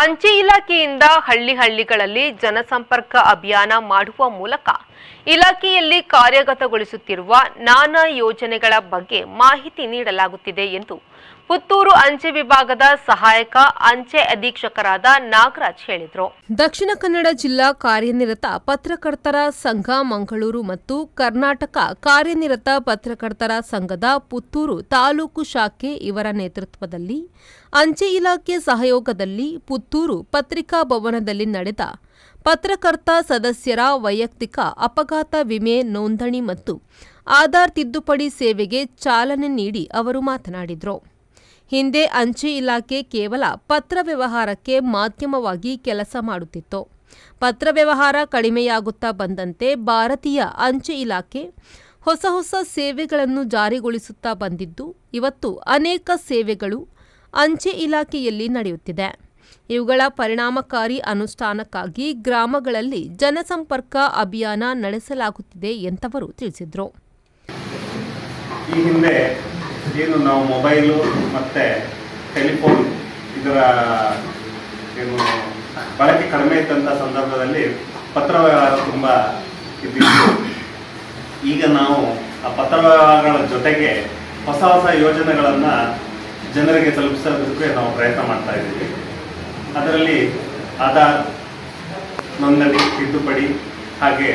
ಅಂಚೆ ಇಲಾಖೆಯಿಂದ ಹಳ್ಳಿ ಹಳ್ಳಿಗಳಲ್ಲಿ ಜನಸಂಪರ್ಕ ಅಭಿಯಾನ ಮಾಡುವ ಮೂಲಕ ಇಲಾಖೆಯಲ್ಲಿ ಕಾರ್ಯಗತಗೊಳಿಸುತ್ತಿರುವ ನಾನಾ ಯೋಜನೆಗಳ ಬಗ್ಗೆ ಮಾಹಿತಿ ನೀಡಲಾಗುತ್ತಿದೆ ಎಂದು ಪುತ್ತೂರು ಅಂಚೆ ವಿಭಾಗದ ಸಹಾಯಕ ಅಂಚೆ ಅಧೀಕ್ಷಕರಾದ ನಾಗರಾಜ್ ಹೇಳಿದರು ದಕ್ಷಿಣ ಕನ್ನಡ ಜಿಲ್ಲಾ ಕಾರ್ಯನಿರತ ಪತ್ರಕರ್ತರ ಸಂಘ ಮಂಗಳೂರು ಮತ್ತು ಕರ್ನಾಟಕ ಕಾರ್ಯನಿರತ ಪತ್ರಕರ್ತರ ಸಂಘದ ಪುತ್ತೂರು ತಾಲೂಕು ಶಾಖೆ ಇವರ ನೇತೃತ್ವದಲ್ಲಿ ಅಂಚೆ ಇಲಾಖೆ ಸಹಯೋಗದಲ್ಲಿ ಪುತ್ತೂರು ಪತ್ರಿಕಾ ಭವನದಲ್ಲಿ ನಡೆದ ಪತ್ರಕರ್ತ ಸದಸ್ಯರ ವೈಯಕ್ತಿಕ ಅಪಘಾತ ವಿಮೆ ನೋಂದಣಿ ಮತ್ತು ಆಧಾರ್ ತಿದ್ದುಪಡಿ ಸೇವೆಗೆ ಚಾಲನೆ ನೀಡಿ ಅವರು ಮಾತನಾಡಿದರು ಹಿಂದೆ ಅಂಚೆ ಇಲಾಖೆ ಕೇವಲ ಪತ್ರ ವ್ಯವಹಾರಕ್ಕೆ ಮಾಧ್ಯಮವಾಗಿ ಕೆಲಸ ಮಾಡುತ್ತಿತ್ತು ಪತ್ರ ವ್ಯವಹಾರ ಕಡಿಮೆಯಾಗುತ್ತಾ ಬಂದಂತೆ ಭಾರತೀಯ ಅಂಚೆ ಇಲಾಖೆ ಹೊಸ ಹೊಸ ಸೇವೆಗಳನ್ನು ಜಾರಿಗೊಳಿಸುತ್ತಾ ಬಂದಿದ್ದು ಇವತ್ತು ಅನೇಕ ಸೇವೆಗಳು ಅಂಚೆ ಇಲಾಖೆಯಲ್ಲಿ ನಡೆಯುತ್ತಿದೆ ಇವುಗಳ ಪರಿಣಾಮಕಾರಿ ಅನುಷ್ಠಾನಕ್ಕಾಗಿ ಗ್ರಾಮಗಳಲ್ಲಿ ಜನಸಂಪರ್ಕ ಅಭಿಯಾನ ನಡೆಸಲಾಗುತ್ತಿದೆ ಎಂತವರು ತಿಳಿಸಿದರು ಈ ಹಿಂದೆ ಏನು ನಾವು ಮೊಬೈಲು ಮತ್ತು ಟೆಲಿಫೋನ್ ಇದರ ಏನು ಬಳಕೆ ಕಡಿಮೆ ಇದ್ದಂಥ ಸಂದರ್ಭದಲ್ಲಿ ಪತ್ರ ವ್ಯವಹಾರ ತುಂಬ ಇದ್ದಿತ್ತು ಈಗ ನಾವು ಆ ಪತ್ರ ವ್ಯವಹಾರಗಳ ಜೊತೆಗೆ ಹೊಸ ಹೊಸ ಯೋಜನೆಗಳನ್ನು ಜನರಿಗೆ ತಲುಪಿಸೋದಕ್ಕೆ ನಾವು ಪ್ರಯತ್ನ ಮಾಡ್ತಾ ಇದ್ದೀವಿ ಅದರಲ್ಲಿ ಆಧಾರ್ ನೋಂದಣಿ ತಿದ್ದುಪಡಿ ಹಾಗೆ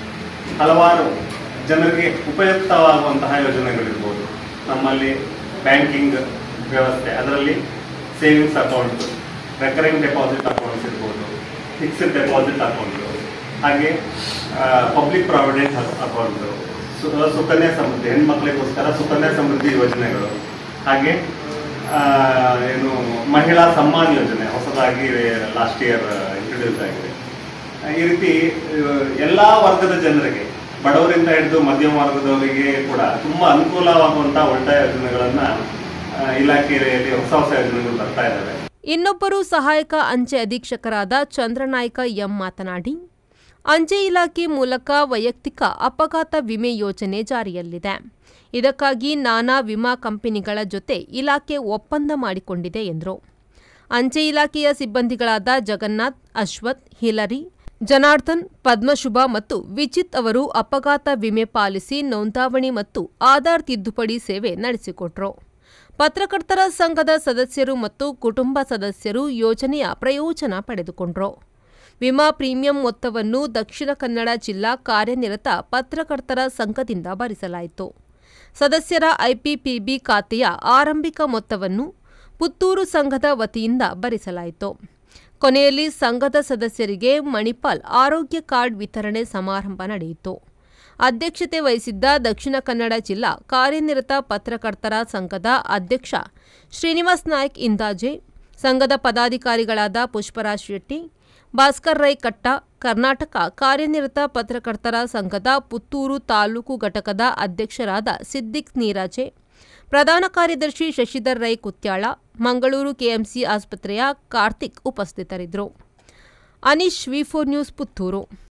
ಹಲವಾರು ಜನರಿಗೆ ಉಪಯುಕ್ತವಾಗುವಂತಹ ಯೋಜನೆಗಳಿರ್ಬೋದು ನಮ್ಮಲ್ಲಿ ಬ್ಯಾಂಕಿಂಗ್ ವ್ಯವಸ್ಥೆ ಅದರಲ್ಲಿ savings account recurring deposit accounts ಇರ್ಬೋದು ಫಿಕ್ಸ್ಡ್ ಡೆಪಾಸಿಟ್ ಅಕೌಂಟು ಹಾಗೆ public provident account Sukanya Samriddhi ಹೆಣ್ಮಕ್ಳಿಗೋಸ್ಕರ ಸುಕನ್ಯಾ ಸಮೃದ್ಧಿ ಯೋಜನೆಗಳು ಹಾಗೆ ಆ, ಏನು ಮಹಿಳಾ ಸಮ್ಮಾನ್ ಯೋಜನೆ ಹೊಸದಾಗಿ ಲಾಸ್ಟ್ ಇಯರ್ ಇಂಟ್ರೊಡ್ಯೂಸ್ ಆಗಿದೆ ಈ ರೀತಿ ಎಲ್ಲ ವರ್ಗದ ಜನರಿಗೆ ಬಡವರಿಂದ ಹಿಡಿದು ಮಧ್ಯಮ ವರ್ಗದವರಿಗೆ ಕೂಡ ತುಂಬಾ ಅನುಕೂಲವಾಗುವಂತ ಉಳಿತಾಯ ಯೋಜನೆಗಳನ್ನ ಆ, ಇಲಾಖೆಯಲ್ಲಿ ಹೊಸ ಹೊಸ ಯೋಜನೆಗಳು ಬರ್ತಾ ಇದ್ದಾವೆ ಇನ್ನೊಬ್ಬರು ಸಹಾಯಕ ಅಂಚೆ ಅಧೀಕ್ಷಕರಾದ ಚಂದ್ರನಾಯ್ಕ ಎಂ ಮಾತನಾಡಿ ಅಂಚೆ ಇಲಾಖೆ ಮೂಲಕ ವೈಯಕ್ತಿಕ ಅಪಘಾತ ವಿಮೆ ಯೋಜನೆ ಜಾರಿಯಲ್ಲಿದೆ ಇದಕ್ಕಾಗಿ ನಾನಾ ವಿಮಾ ಕಂಪನಿಗಳ ಜೊತೆ ಇಲಾಖೆ ಒಪ್ಪಂದ ಮಾಡಿಕೊಂಡಿದೆ ಎಂದರು ಅಂಚೆ ಇಲಾಖೆಯ ಸಿಬ್ಬಂದಿಗಳಾದ ಜಗನ್ನಾಥ್ ಅಶ್ವಥ್ ಹಿಲರಿ ಜನಾರ್ದನ್ ಪದ್ಮಶುಭ ಮತ್ತು ವಿಚಿತ್ ಅವರು ಅಪಘಾತ ವಿಮೆ ಪಾಲಿಸಿ ನೋಂದಾವಣಿ ಮತ್ತು ಆಧಾರ್ ತಿದ್ದುಪಡಿ ಸೇವೆ ನಡೆಸಿಕೊಟ್ರು ಪತ್ರಕರ್ತರ ಸಂಘದ ಸದಸ್ಯರು ಮತ್ತು ಕುಟುಂಬ ಸದಸ್ಯರು ಯೋಜನೆಯ ಪ್ರಯೋಜನ ಪಡೆದುಕೊಂಡ್ರು ವಿಮಾ ಪ್ರೀಮಿಯಂ ಮೊತ್ತವನ್ನು ದಕ್ಷಿಣ ಕನ್ನಡ ಜಿಲ್ಲಾ ಕಾರ್ಯನಿರತ ಪತ್ರಕರ್ತರ ಸಂಘದಿಂದ ಭರಿಸಲಾಯಿತು ಸದಸ್ಯರ ಐಪಿಪಿಬಿ ಖಾತೆಯ ಆರಂಭಿಕ ಮೊತ್ತವನ್ನು ಪುತ್ತೂರು ಸಂಘದ ವತಿಯಿಂದ ಭರಿಸಲಾಯಿತು ಕೊನೆಯಲ್ಲಿ ಸಂಘದ ಸದಸ್ಯರಿಗೆ ಮಣಿಪಾಲ್ ಆರೋಗ್ಯ ಕಾರ್ಡ್ ವಿತರಣೆ ಸಮಾರಂಭ ನಡೆಯಿತು ಅಧ್ಯಕ್ಷತೆ ವಹಿಸಿದ್ದ ದಕ್ಷಿಣ ಕನ್ನಡ ಜಿಲ್ಲಾ ಕಾರ್ಯನಿರತ ಪತ್ರಕರ್ತರ ಸಂಘದ ಅಧ್ಯಕ್ಷ ಶ್ರೀನಿವಾಸ್ ನಾಯ್ಕ್ ಇಂದಾಜೆ ಸಂಘದ ಪದಾಧಿಕಾರಿಗಳಾದ ಪುಷ್ಪರಾಜ್ ಶೆಟ್ಟಿ ಭಾಸ್ಕರ್ ರೈ ಕಟ್ಟ ಕರ್ನಾಟಕ ಕಾರ್ಯನಿರತ ಪತ್ರಕರ್ತರ ಸಂಘದ ಪುತ್ತೂರು ತಾಲೂಕು ಘಟಕದ ಅಧ್ಯಕ್ಷರಾದ ಸಿದ್ದಿಕ್ ನೀರಾಜೆ ಪ್ರಧಾನ ಕಾರ್ಯದರ್ಶಿ ಶಶಿಧರ್ ರೈ ಕುತ್ಯಾಳ ಮಂಗಳೂರು ಕೆಎಂಸಿ ಆಸ್ಪತ್ರೆಯ ಕಾರ್ತಿಕ್ ಉಪಸ್ಥಿತರಿದ್ದರು Anish V four news Puttur